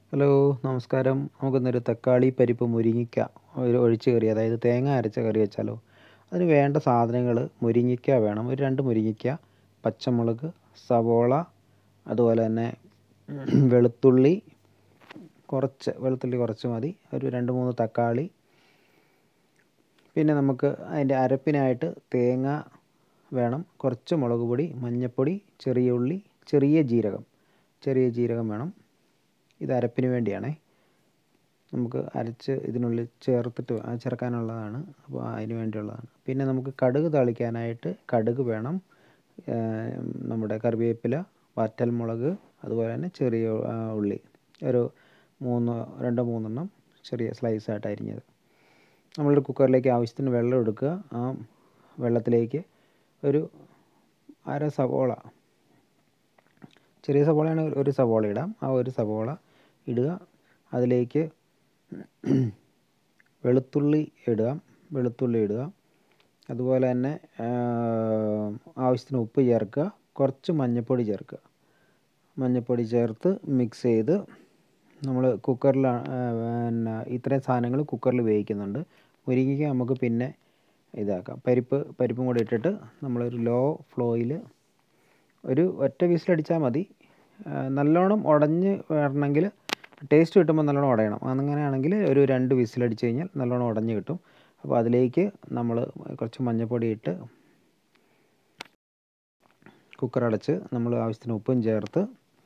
hello നമസ്കാരം നമുക്കിന്നൊരു തക്കാളി പരിപ്പ് മുരിങ്ങയ്ക്ക ഒരു ഒഴിച്ച് കറി അതായത് തേങ്ങ അരച്ച കറി വെച്ചാലോ അതിന് വേണ്ട സാധനങ്ങൾ മുരിങ്ങയ്ക്ക വേണം ഒരു രണ്ട് മുരിങ്ങയ്ക്ക പച്ചമുളക് സവോള അതുപോലെ തന്നെ വെളുത്തുള്ളി കുറച്ച് വെളുത്തുള്ളി കുറച്ച് മതി ഒരു രണ്ട് മൂന്ന് തക്കാളി പിന്നെ നമുക്ക് അതിൻ്റെ അരപ്പിനായിട്ട് തേങ്ങ വേണം കുറച്ച് മുളക് പൊടി മഞ്ഞൾപ്പൊടി ചെറിയ ഉള്ളി ചെറിയ ജീരകം ചെറിയ ജീരകം വേണം ഇത് അരപ്പിന് വേണ്ടിയാണേ നമുക്ക് അരച്ച് ഇതിനുള്ളിൽ ചേർത്തിട്ട് ആ ചേർക്കാനുള്ളതാണ് അപ്പോൾ അതിന് വേണ്ടിയുള്ളതാണ് പിന്നെ നമുക്ക് കടുക് താളിക്കാനായിട്ട് കടുക് വേണം നമ്മുടെ കറിവേപ്പില വറ്റൽമുളക് അതുപോലെ തന്നെ ചെറിയ ആ, ഉള്ളി ഒരു മൂന്ന് രണ്ടോ മൂന്നെണ്ണം ചെറിയ സ്ലൈസായിട്ട് അരിഞ്ഞത് നമ്മളൊരു കുക്കറിലേക്ക് ആവശ്യത്തിന് വെള്ളം എടുക്കുക ആ വെള്ളത്തിലേക്ക് ഒരു അര സവോള ചെറിയ സവോളയാണെങ്കിൽ ഒരു സവോള ഇടാം ആ ഒരു സവോള ഇടുക അതിലേക്ക് വെളുത്തുള്ളി ഇടുക വെളുത്തുള്ളി ഇടുക അതുപോലെ തന്നെ ആ, ആവശ്യത്തിന് ഉപ്പ് ചേർക്കുക കുറച്ച് മഞ്ഞൾപ്പൊടി ചേർക്കുക മഞ്ഞൾപ്പൊടി ചേർത്ത് മിക്സ് ചെയ്ത് നമ്മൾ കുക്കറിൽ പിന്നെ ഇത്രയും സാധനങ്ങൾ കുക്കറിൽ വേവിക്കുന്നുണ്ട് മുരിങ്ങയ്ക്ക നമുക്ക് പിന്നെ ഇതാക്കാം പരിപ്പ് പരിപ്പും കൂടി ഇട്ടിട്ട് നമ്മളൊരു ലോ ഫ്ലോയിൽ ഒരു ഒറ്റ വിസിലടിച്ചാൽ മതി ആ, നല്ലോണം ഉടഞ്ഞ് വരണമെങ്കിൽ ടേസ്റ്റ് കിട്ടുമ്പോൾ നല്ലോണം ഉടയണം അങ്ങനെയാണെങ്കിൽ ഒരു രണ്ട് വിസിലടിച്ച് കഴിഞ്ഞാൽ നല്ലോണം ഉടഞ്ഞ് കിട്ടും അപ്പോൾ അതിലേക്ക് നമ്മൾ കുറച്ച് മഞ്ഞൾപ്പൊടി ഇട്ട് കുക്കർ അടച്ച് നമ്മൾ ആവശ്യത്തിന് ഉപ്പും ചേർത്ത്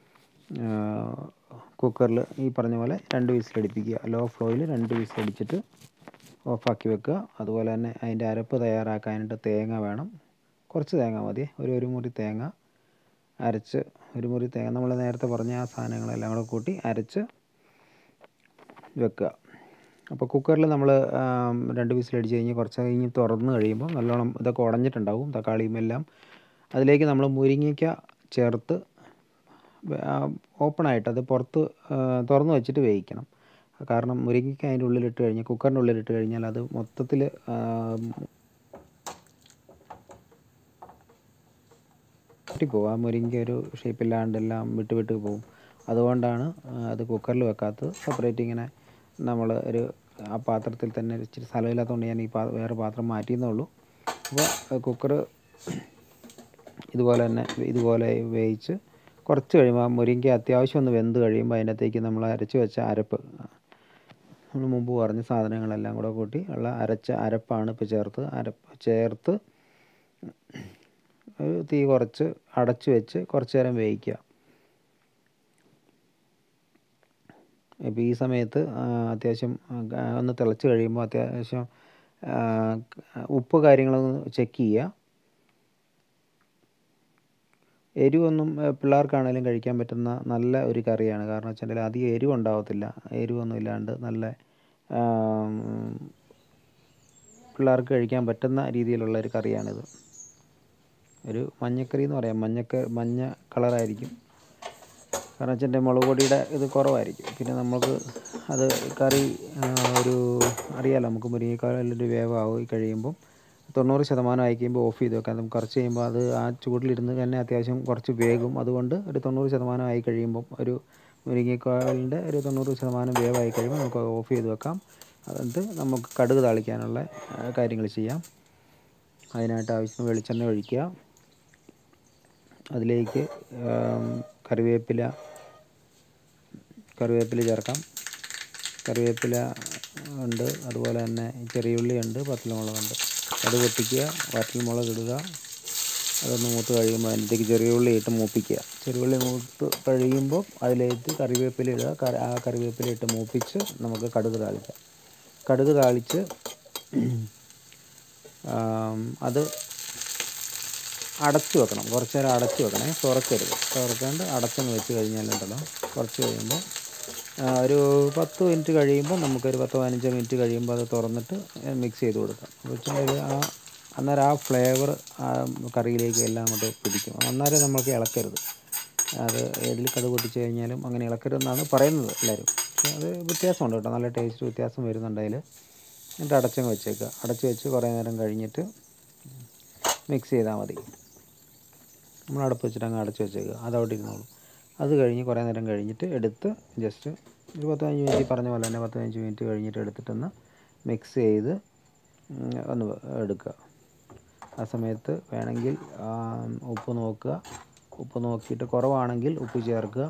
കുക്കറിൽ ഈ പറഞ്ഞ പോലെ രണ്ട് വിസിലടിപ്പിക്കുക ലോ ഫ്ലോയിൽ രണ്ട് വിസിലടിച്ചിട്ട് ഓഫാക്കി വെക്കുക അതുപോലെ തന്നെ അതിൻ്റെ അരപ്പ് തയ്യാറാക്കാനായിട്ട് തേങ്ങ വേണം കുറച്ച് തേങ്ങ മതി ഒരു ഒരു മുറി തേങ്ങ അരച്ച് ഒരു മുറി തേങ്ങ നമ്മൾ നേരത്തെ പറഞ്ഞ ആ സാധനങ്ങളെല്ലാം കൂടെ കൂട്ടി അരച്ച് വെക്കുക അപ്പോൾ കുക്കറിൽ നമ്മൾ രണ്ട് വിസിലടിച്ച് കഴിഞ്ഞ് കുറച്ച് കഴിഞ്ഞ് തുറന്ന് കഴിയുമ്പോൾ നല്ലോണം ഇതൊക്കെ ഉടഞ്ഞിട്ടുണ്ടാവും തക്കാളിയും എല്ലാം അതിലേക്ക് നമ്മൾ മുരിങ്ങയ്ക്ക ചേർത്ത് ഓപ്പണായിട്ട് അത് പുറത്ത് ആ, തുറന്ന് വെച്ചിട്ട് വേവിക്കണം കാരണം മുരിങ്ങയ്ക്ക അതിൻ്റെ ഉള്ളിലിട്ട് കഴിഞ്ഞാൽ കുക്കറിൻ്റെ ഉള്ളിലിട്ട് കഴിഞ്ഞാൽ അത് മൊത്തത്തിൽ പോകും ആ മുരിങ്ങ ഒരു ഷേപ്പില്ലാണ്ട് എല്ലാം വിട്ട് വിട്ട് പോകും അതുകൊണ്ടാണ് ആ, അത് കുക്കറിൽ വെക്കാത്തത് സെപ്പറേറ്റ് ഇങ്ങനെ നമ്മൾ ഒരു ആ പാത്രത്തിൽ തന്നെ ഇച്ചിരി സ്ഥലമില്ലാത്തതുകൊണ്ട് ഞാൻ ഈ പാ വേറെ പാത്രം മാറ്റിയെന്നേ ഉള്ളൂ അപ്പോൾ കുക്കർ ഇതുപോലെ തന്നെ ഇതുപോലെ വേവിച്ച് കുറച്ച് കഴിയുമ്പോൾ ആ മുരിങ്ങ അത്യാവശ്യം ഒന്ന് വെന്ത് കഴിയുമ്പോൾ അതിനകത്തേക്ക് നമ്മൾ അരച്ച് വെച്ച അരപ്പ് നമ്മൾ മുമ്പ് പറഞ്ഞ സാധനങ്ങളെല്ലാം കൂടെ കൂട്ടി ഉള്ള അരച്ച അരപ്പാണ് ഇപ്പോൾ ചേർത്ത് അരപ്പ് ചേർത്ത് ഒരു തീ കുറച്ച് അടച്ച് വെച്ച് കുറച്ച് നേരം വേവിക്കുക ഇപ്പോൾ ഈ സമയത്ത് ആ, അത്യാവശ്യം ആ, ഒന്ന് തിളച്ച് കഴിയുമ്പോൾ അത്യാവശ്യം ആ, ഉപ്പ് കാര്യങ്ങളൊന്ന് ചെക്ക് ചെയ്യുക എരിവൊന്നും ഏഹ്, പിള്ളേർക്കാണേലും കഴിക്കാൻ പറ്റുന്ന നല്ല ഒരു കറിയാണ് കാരണം വെച്ചിട്ടുണ്ടെങ്കിൽ അധികം എരിവ് ഉണ്ടാവത്തില്ല എരിവൊന്നും ഇല്ലാണ്ട് നല്ല ആം, പിള്ളേർക്ക് കഴിക്കാൻ പറ്റുന്ന രീതിയിലുള്ള ഒരു കറിയാണിത് ഒരു മഞ്ഞക്കറി എന്ന് പറയാം മഞ്ഞക്ക മഞ്ഞ കളറായിരിക്കും കാരണം വെച്ചിട്ടുണ്ടെങ്കിൽ മുളക് പൊടിയുടെ ഇത് കുറവായിരിക്കും പിന്നെ നമുക്ക് അത് കറി ആ, ഒരു അറിയാലോ നമുക്ക് മുരിങ്ങക്കാലൊരു വേവായി കഴിയുമ്പം തൊണ്ണൂറ് ശതമാനം ആയി കഴിയുമ്പോൾ ഓഫ് ചെയ്ത് വെക്കാം നമുക്ക് കുറച്ച് കഴിയുമ്പോൾ അത് ആ ചൂടിലിരുന്ന് തന്നെ അത്യാവശ്യം കുറച്ച് വേകും അതുകൊണ്ട് ഒരു തൊണ്ണൂറ് ശതമാനം ആയി കഴിയുമ്പം ഒരു മുരിങ്ങക്കാലിൻ്റെ ഒരു തൊണ്ണൂറ് ശതമാനം വേവായി കഴിയുമ്പോൾ നമുക്ക് ഓഫ് ചെയ്ത് വെക്കാം എന്നിട്ട് നമുക്ക് കടുക് താളിക്കാനുള്ള കാര്യങ്ങൾ ചെയ്യാം അതിനായിട്ട് ആവശ്യത്തിന് വെളിച്ചെണ്ണ ഒഴിക്കുക അതിലേക്ക് ആം, കറിവേപ്പില കറിവേപ്പില ചേർക്കാം കറിവേപ്പില ഉണ്ട് അതുപോലെ തന്നെ ചെറിയുള്ളി ഉണ്ട് പത്തലമുളകുണ്ട് അത് പൊട്ടിക്കുക വറ്റൽമുളക് ഇടുക അതൊന്ന് മൂത്ത് കഴിയുമ്പോൾ അതിനകത്തേക്ക് ചെറിയ ഉള്ളി ഇട്ട് മൂപ്പിക്കുക ചെറിയ ഉള്ളി മൂത്ത് കഴിയുമ്പോൾ അതിലേക്ക് കറിവേപ്പില ഇടുക കറി- ആ കറിവേപ്പില ഇട്ട് മൂപ്പിച്ച് നമുക്ക് കടുക് താളിക്കാം കടുക് താളിച്ച് ആം, അത് അടച്ചു വെക്കണം കുറച്ച് നേരം അടച്ചു വെക്കണേ തുറക്കരുത് തുറക്കാണ്ട് അടച്ചങ്ങ് വെച്ച് കഴിഞ്ഞാലുണ്ടല്ലോ കുറച്ച് കഴിയുമ്പോൾ ആ, ഒരു പത്ത് മിനിറ്റ് കഴിയുമ്പോൾ നമുക്കൊരു പത്തോ പതിനഞ്ചോ മിനിറ്റ് കഴിയുമ്പോൾ അത് തുറന്നിട്ട് മിക്സ് ചെയ്ത് കൊടുക്കാം അപ്പോൾ വെച്ചാൽ ആ അന്നേരം ആ ഫ്ലേവർ ആ കറിയിലേക്ക് എല്ലാം അങ്ങോട്ട് പിടിക്കും അന്നേരം നമുക്ക് ഇളക്കരുത് അത് ഏതിൽ കടുക് പൊട്ടിച്ച് കഴിഞ്ഞാലും അങ്ങനെ ഇളക്കരുതെന്നാണ് പറയുന്നത് എല്ലാവരും പക്ഷേ അത് വ്യത്യാസമുണ്ട് കേട്ടോ നല്ല ടേസ്റ്റ് വ്യത്യാസം വരുന്നുണ്ട് അതിൽ എന്നിട്ട് അടച്ചങ്ങ് വെച്ചേക്കുക അടച്ച് വെച്ച് കുറേ നേരം കഴിഞ്ഞിട്ട് മിക്സ് ചെയ്താൽ മതി നമ്മൾ അടപ്പ് വെച്ചിട്ട് അങ്ങ് അടച്ച് വെച്ചേക്കുക അത് അവിടെ ഇരുന്നോളും അത് കഴിഞ്ഞ് കുറേ നേരം കഴിഞ്ഞിട്ട് എടുത്ത് ജസ്റ്റ് ഒരു പത്ത് പതിനഞ്ച് മിനിറ്റ് പറഞ്ഞ പോലെ തന്നെ പത്ത് പതിനഞ്ച് മിനിറ്റ് കഴിഞ്ഞിട്ട് എടുത്തിട്ടൊന്ന് മിക്സ് ചെയ്ത് ഉം, ഒന്ന് എടുക്കുക ആ സമയത്ത് വേണമെങ്കിൽ ആ, ഉപ്പ് നോക്കുക ഉപ്പ് നോക്കിയിട്ട് കുറവാണെങ്കിൽ ഉപ്പ് ചേർക്കുക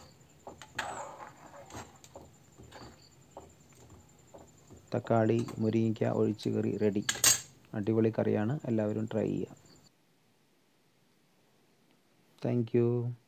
തക്കാളി മുരിങ്ങയ്ക്ക ഒഴിച്ച് കറി റെഡി അടിപൊളി കറിയാണ് എല്ലാവരും ട്രൈ ചെയ്യുക താങ്ക് യു